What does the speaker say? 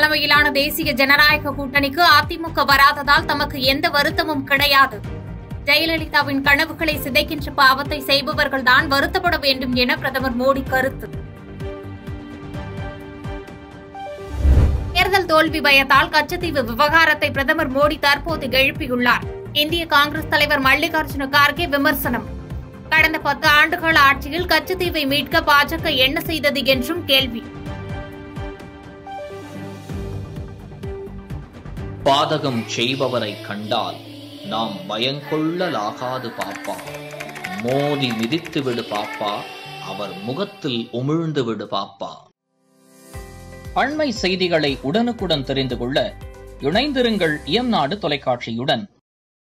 தலைமையிலான தேசிய ஜனநாயக கூட்டணிக்கு அதிமுக வராததால் தமக்கு எந்த வருத்தமும் கிடையாது ஜெயலலிதாவின் கனவுகளை சிதைக்கின்ற பாவத்தை செய்பவர்கள்தான் வருத்தப்பட வேண்டும் என பிரதமர் மோடி கருத்து தேர்தல் தோல்வி பயத்தால் கச்சத்தீவு விவகாரத்தை பிரதமர் மோடி தற்போது எழுப்பியுள்ளார் இந்திய காங்கிரஸ் தலைவர் மல்லிகார்ஜுன கார்கே விமர்சனம் கடந்த பத்து ஆண்டுகால ஆட்சியில் கச்சத்தீவை மீட்க பாஜக என்ன செய்தது என்றும் கேள்வி பாதகம் செய்பவரை கண்டால் நாம் பயங்கொள்ளலாகாது பாப்பா மோதி மிதித்து விடு பாப்பா அவர் முகத்தில் உமிழ்ந்து விடு பாப்பா அண்மை செய்திகளை உடனுக்குடன் தெரிந்து கொள்ள இணைந்திருங்கள் இயம்நாடு தொலைக்காட்சியுடன்